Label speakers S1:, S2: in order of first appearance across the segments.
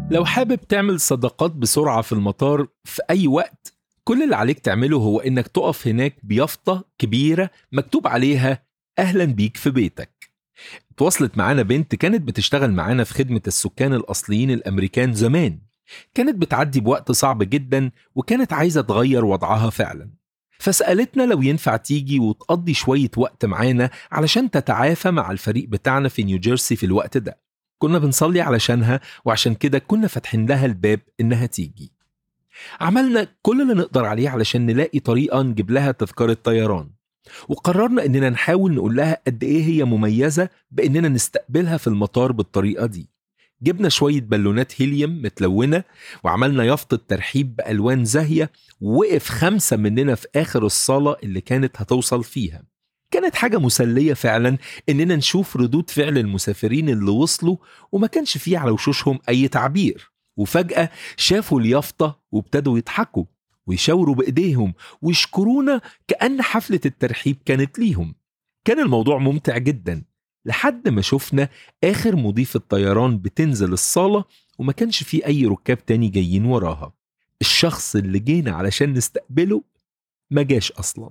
S1: لو حابب تعمل صداقات بسرعة في المطار في أي وقت كل اللي عليك تعمله هو إنك تقف هناك بيافطة كبيرة مكتوب عليها أهلا بيك في بيتك تواصلت معانا بنت كانت بتشتغل معانا في خدمة السكان الأصليين الأمريكان زمان كانت بتعدي بوقت صعب جدا وكانت عايزة تغير وضعها فعلا فسألتنا لو ينفع تيجي وتقضي شوية وقت معانا علشان تتعافى مع الفريق بتاعنا في نيوجيرسي في الوقت ده كنا بنصلي علشانها وعشان كده كنا فاتحين لها الباب إنها تيجي عملنا كل اللي نقدر عليه علشان نلاقي طريقة نجيب لها تذكرة طيران وقررنا إننا نحاول نقول لها قد إيه هي مميزة بإننا نستقبلها في المطار بالطريقة دي جبنا شوية بالونات هيليوم متلونة وعملنا يافطة ترحيب بألوان زاهية ووقف خمسة مننا في آخر الصالة اللي كانت هتوصل فيها كانت حاجة مسلية فعلا إننا نشوف ردود فعل المسافرين اللي وصلوا وما كانش فيه على وشوشهم أي تعبير وفجأة شافوا اليافطة وابتدوا يضحكوا ويشاوروا بإيديهم ويشكرونا كأن حفلة الترحيب كانت ليهم كان الموضوع ممتع جدا لحد ما شفنا آخر مضيف الطيران بتنزل الصالة وما كانش فيه أي ركاب تاني جايين وراها الشخص اللي جينا علشان نستقبله ما جاش أصلا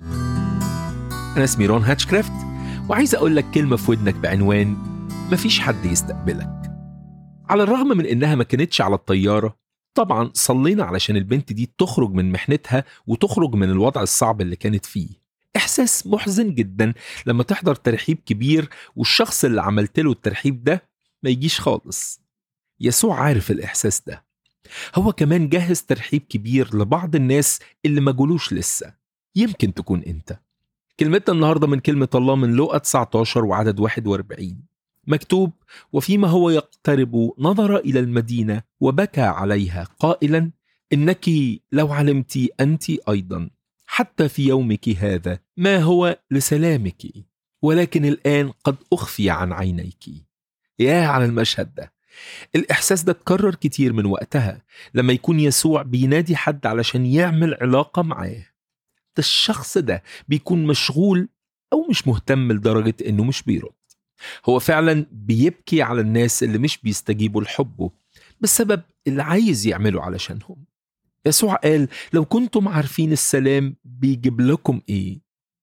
S1: أنا اسمي رون هاتشكرافت وعايز أقول لك كلمة في ودنك بعنوان مفيش حد يستقبلك على الرغم من إنها ما كانتش على الطيارة طبعا صلينا علشان البنت دي تخرج من محنتها وتخرج من الوضع الصعب اللي كانت فيه إحساس محزن جدا لما تحضر ترحيب كبير والشخص اللي عملت له الترحيب ده ما يجيش خالص يسوع عارف الإحساس ده هو كمان جهز ترحيب كبير لبعض الناس اللي ما جولوش لسه يمكن تكون انت كلمتنا النهاردة من كلمة الله من لوقا 19 وعدد 41 مكتوب وفيما هو يقترب نظر إلى المدينة وبكى عليها قائلا إنك لو علمت أنت أيضا حتى في يومك هذا ما هو لسلامك ولكن الآن قد أخفي عن عينيك يا على المشهد ده الإحساس ده اتكرر كتير من وقتها لما يكون يسوع بينادي حد علشان يعمل علاقة معاه ده الشخص ده بيكون مشغول أو مش مهتم لدرجة إنه مش بيرد هو فعلا بيبكي على الناس اللي مش بيستجيبوا لحبه بسبب اللي عايز يعمله علشانهم يسوع قال لو كنتم عارفين السلام بيجيب لكم ايه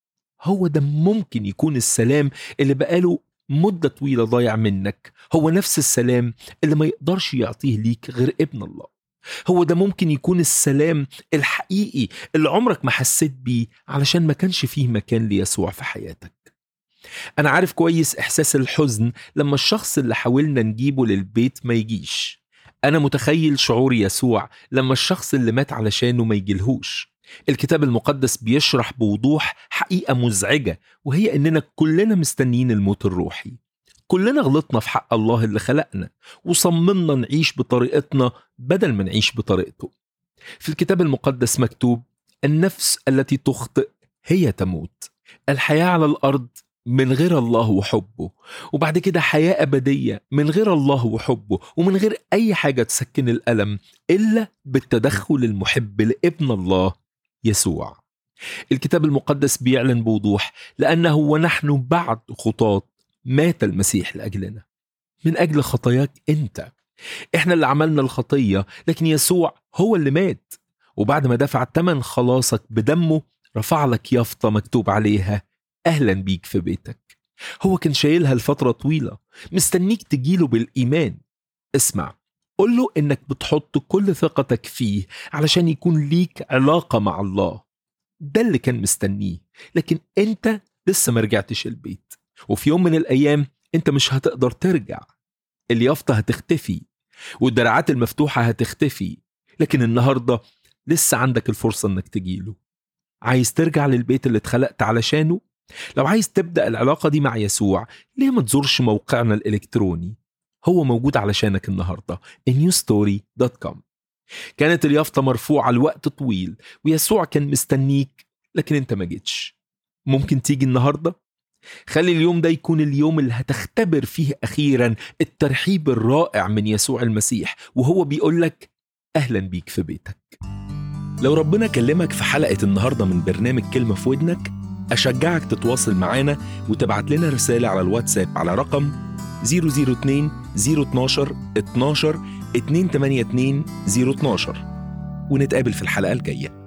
S1: هو ده ممكن يكون السلام اللي بقاله مدة طويلة ضايع منك هو نفس السلام اللي ما يقدرش يعطيه ليك غير ابن الله هو ده ممكن يكون السلام الحقيقي اللي عمرك ما حسيت بيه علشان ما كانش فيه مكان ليسوع في حياتك أنا عارف كويس إحساس الحزن لما الشخص اللي حاولنا نجيبه للبيت ما يجيش أنا متخيل شعور يسوع لما الشخص اللي مات علشانه ما يجيلهوش الكتاب المقدس بيشرح بوضوح حقيقة مزعجة وهي إننا كلنا مستنيين الموت الروحي كلنا غلطنا في حق الله اللي خلقنا وصممنا نعيش بطريقتنا بدل ما نعيش بطريقته في الكتاب المقدس مكتوب النفس التي تخطئ هي تموت الحياة على الأرض من غير الله وحبه وبعد كده حياة أبدية من غير الله وحبه ومن غير أي حاجة تسكن الألم إلا بالتدخل المحب لابن الله يسوع الكتاب المقدس بيعلن بوضوح لأنه ونحن بعد خطاة مات المسيح لأجلنا من أجل خطاياك أنت إحنا اللي عملنا الخطية لكن يسوع هو اللي مات وبعد ما دفع تمن خلاصك بدمه رفع لك يافطة مكتوب عليها أهلا بيك في بيتك هو كان شايلها لفترة طويلة مستنيك تجيله بالإيمان اسمع قل له إنك بتحط كل ثقتك فيه علشان يكون ليك علاقة مع الله ده اللي كان مستنيه لكن أنت لسه ما رجعتش البيت وفي يوم من الأيام أنت مش هتقدر ترجع اليافطة هتختفي والدراعات المفتوحة هتختفي لكن النهاردة لسه عندك الفرصة إنك تجيله عايز ترجع للبيت اللي اتخلقت علشانه لو عايز تبدأ العلاقة دي مع يسوع ليه ما تزورش موقعنا الإلكتروني هو موجود علشانك النهاردة newstory.com كانت اليافطة مرفوعة لوقت طويل ويسوع كان مستنيك لكن انت ما جيتش ممكن تيجي النهاردة؟ خلي اليوم ده يكون اليوم اللي هتختبر فيه أخيرا الترحيب الرائع من يسوع المسيح وهو بيقول لك أهلا بيك في بيتك لو ربنا كلمك في حلقة النهاردة من برنامج كلمة في ودنك أشجعك تتواصل معانا وتبعت لنا رسالة على الواتساب على رقم 002 012 12 282 012 ونتقابل في الحلقة الجاية